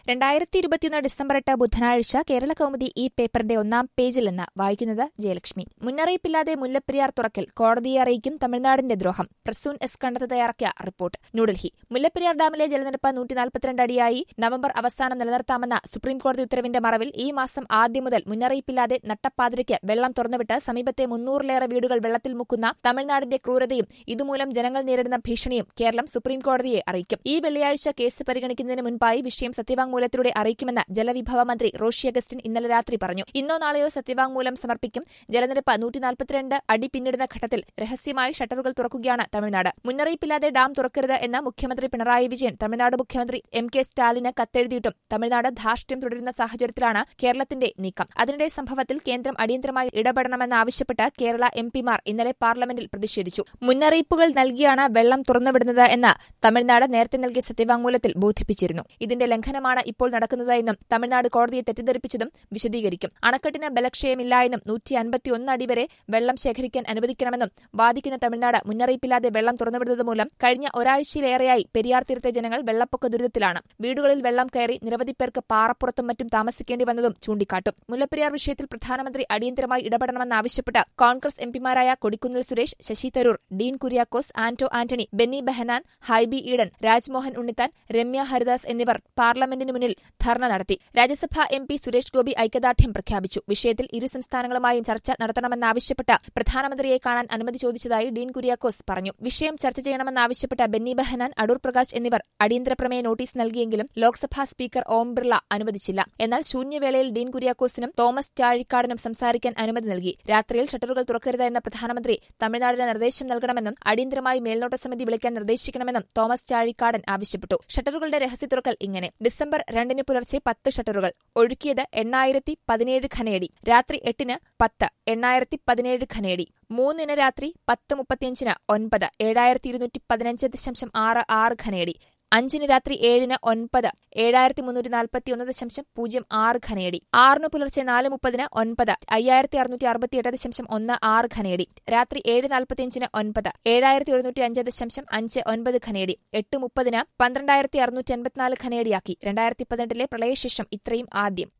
രണ്ടായിരത്തി ഇരുപത്തിയൊന്ന് ഡിസംബർ എട്ട് ബുധനാഴ്ച കേരള കൗമുദി ഈ പേപ്പറിന്റെ ഒന്നാം പേജിൽ നിന്ന് വായിക്കുന്നത് ജയലക്ഷ്മി മുന്നറിയിപ്പില്ലാതെ മുല്ലപ്പെരിയാർ തുറക്കൽ കോടതിയെ അറിയിക്കും തമിഴ്നാടിന്റെ ദ്രോഹം പ്രസൂൻ എസ് കണ്ടത്ത് തയ്യാറാക്കിയ റിപ്പോർട്ട് ന്യൂഡൽഹി മുല്ലപ്പെരിയാർ ഡാമിലെ ജലനിരപ്പ് നൂറ്റി നാൽപ്പത്തിരണ്ട് അടിയായി നവംബർ അവസാനം നിലനിർത്താമെന്ന സുപ്രീംകോടതി ഉത്തരവിന്റെ മറവിൽ ഈ മാസം ആദ്യം മുതൽ മുന്നറിയിപ്പില്ലാതെ നട്ടപ്പാതിരയ്ക്ക് വെള്ളം തുറന്നുവിട്ട് സമീപത്തെ മുന്നൂറിലേറെ വീടുകൾ വെള്ളത്തിൽ മുക്കുന്ന തമിഴ്നാടിന്റെ ക്രൂരതയും ഇതുമൂലം ജനങ്ങൾ നേരിടുന്ന ഭീഷണിയും കേരളം സുപ്രീംകോടതിയെ അറിയിക്കും ഈ വെള്ളിയാഴ്ച കേസ് പരിഗണിക്കുന്നതിന് മുൻപായി വിഷയം സത്യവാങ്മൂലത്തിലൂടെ അറിയിക്കുമെന്ന് ജലവിഭവ മന്ത്രി റോഷി അഗസ്റ്റിൻ ഇന്നലെ രാത്രി പറഞ്ഞു ഇന്നോ നാളെയോ സത്യവാങ്മൂലം സമർപ്പിക്കും ജലനിരപ്പ് നൂറ്റിനാൽപ്പത്തിരണ്ട് അടി പിന്നിടുന്ന ഘട്ടത്തിൽ രഹസ്യമായി ഷട്ടറുകൾ തുറക്കുകയാണ് തമിഴ്നാട് മുന്നറിയിപ്പില്ലാതെ ഡാം തുറക്കരുത് എന്ന് മുഖ്യമന്ത്രി പിണറായി വിജയൻ തമിഴ്നാട് മുഖ്യമന്ത്രി എം കെ സ്റ്റാലിന് കത്തെഴുതിയിട്ടും തമിഴ്നാട് ധാർഷ്ട്യം തുടരുന്ന സാഹചര്യത്തിലാണ് കേരളത്തിന്റെ നീക്കം അതിനിടെ സംഭവത്തിൽ കേന്ദ്രം അടിയന്തരമായി ഇടപെടണമെന്നാവശ്യപ്പെട്ട് കേരള എം പിമാർ ഇന്നലെ പാർലമെന്റിൽ പ്രതിഷേധിച്ചു മുന്നറിയിപ്പുകൾ നൽകിയാണ് വെള്ളം തുറന്നുവിടുന്നത് എന്ന് തമിഴ്നാട് നേരത്തെ നൽകിയ സത്യവാങ്മൂലത്തിൽ ബോധിപ്പിച്ചിരുന്നു ഇതിന്റെ ലംഘനമാണ് ഇപ്പോൾ നടക്കുന്നതെന്നും തമിഴ്നാട് കോടതിയെ തെറ്റിദ്ധരിപ്പിച്ചതും വിശദീകരിക്കും അണക്കെട്ടിന് ബലക്ഷയമില്ല എന്നും നൂറ്റി അൻപത്തിയൊന്ന് അടി വരെ വെള്ളം ശേഖരിക്കാൻ അനുവദിക്കണമെന്നും വാദിക്കുന്ന തമിഴ്നാട് മുന്നറിയിപ്പില്ലാതെ വെള്ളം തുറന്നുവിടുന്നത് മൂലം കഴിഞ്ഞ ഒരാഴ്ചയിലേറെയായി പെരിയാർ തീരത്തെ ജനങ്ങൾ വെള്ളപ്പൊക്ക ദുരിതത്തിലാണ് വീടുകളിൽ വെള്ളം കയറി നിരവധി പേർക്ക് പാറപ്പുറത്തും മറ്റും താമസിക്കേണ്ടി വന്നതും ചൂണ്ടിക്കാട്ടും മുല്ലപ്പെരിയാർ വിഷയത്തിൽ പ്രധാനമന്ത്രി അടിയന്തരമായി ഇടപെടണമെന്നാവശ്യപ്പെട്ട് കോൺഗ്രസ് എംപിമാരായ കൊടിക്കുന്നിൽ സുരേഷ് ശശി തരൂർ ഡീൻ കുര്യാക്കോസ് ആന്റോ ആന്റണി ബെന്നി ബെഹനാൻ ഹൈബി ഈഡൻ രാജ്മോഹൻ ഉണ്ണിത്താൻ രമ്യ ഹരിദാസ് എന്നിവർ പാർലമെന്റിന് മുന്നിൽ ധർണ നടത്തി രാജ്യസഭാ എം പി സുരേഷ് ഗോപി ഐക്യദാർഢ്യം പ്രഖ്യാപിച്ചു വിഷയത്തിൽ ഇരു സംസ്ഥാനങ്ങളുമായും ചർച്ച നടത്തണമെന്നാവശ്യപ്പെട്ട് പ്രധാനമന്ത്രിയെ കാണാൻ അനുമതി ചോദിച്ചതായി ഡീൻ കുര്യാക്കോസ് പറഞ്ഞു വിഷയം ചർച്ച ചെയ്യണമെന്നാവശ്യപ്പെട്ട ബെന്നി ബെഹനാൻ അടൂർ പ്രകാശ് എന്നിവർ അടിയന്തര പ്രമേയ നോട്ടീസ് നൽകിയെങ്കിലും ലോക്സഭാ സ്പീക്കർ ഓം ബിർള അനുവദിച്ചില്ല എന്നാൽ ശൂന്യവേളയിൽ ഡീൻ കുര്യാക്കോസിനും തോമസ് ചാഴിക്കാടനും സംസാരിക്കാൻ അനുമതി നൽകി രാത്രിയിൽ ഷട്ടറുകൾ തുറക്കരുത് എന്ന പ്രധാനമന്ത്രി തമിഴ്നാടിന് നിർദ്ദേശം നൽകണമെന്നും അടിയന്തരമായി മേൽനോട്ട സമിതി വിളിക്കാൻ നിർദ്ദേശിക്കണമെന്നും തോമസ് ചാഴിക്കാടൻ ആവശ്യപ്പെട്ടു ഷട്ടറുകളുടെ രഹസ്യ തുറക്കൽ ഇങ്ങനെ ഡിസംബർ രണ്ടിന് പുലർച്ചെ പത്ത് ഷട്ടറുകൾ ഒഴുക്കിയത് എണ്ണായിരത്തി പതിനേഴ് ഖനയടി രാത്രി എട്ടിന് പത്ത് എണ്ണായിരത്തി പതിനേഴ് ഖനയടി മൂന്നിന് രാത്രി പത്ത് മുപ്പത്തിയഞ്ചിന് ഒൻപത് ഏഴായിരത്തി ഇരുന്നൂറ്റി പതിനഞ്ച് ദശാംശം ആറ് ആറ് ഖനയടി അഞ്ചിന് രാത്രി ഏഴിന് ഒൻപത് ഏഴായിരത്തി മുന്നൂറ്റി നാൽപ്പത്തി ഒന്ന് ദശാംശം പൂജ്യം ആറ് ഖനയടി ആറിന് പുലർച്ചെ നാല് മുപ്പതിന് ഒൻപത് അയ്യായിരത്തി അറുന്നൂറ്റി അറുപത്തിയെട്ട് ദശാംശം ഒന്ന് ആറ് ഖനയടി രാത്രി ഏഴ് നാൽപ്പത്തിയഞ്ചിന് ഒൻപത് ഏഴായിരത്തി ഒരുന്നൂറ്റി അഞ്ച് ദശാംശം അഞ്ച് ഒൻപത് ഖനയടി എട്ട് മുപ്പതിന് പന്ത്രണ്ടായിരത്തി അറുന്നൂറ്റി അൻപത്തിനാല് ഖനയടിയാക്കി രണ്ടായിരത്തി പതിനെട്ടിലെ പ്രളയശേഷം ഇത്രയും ആദ്യം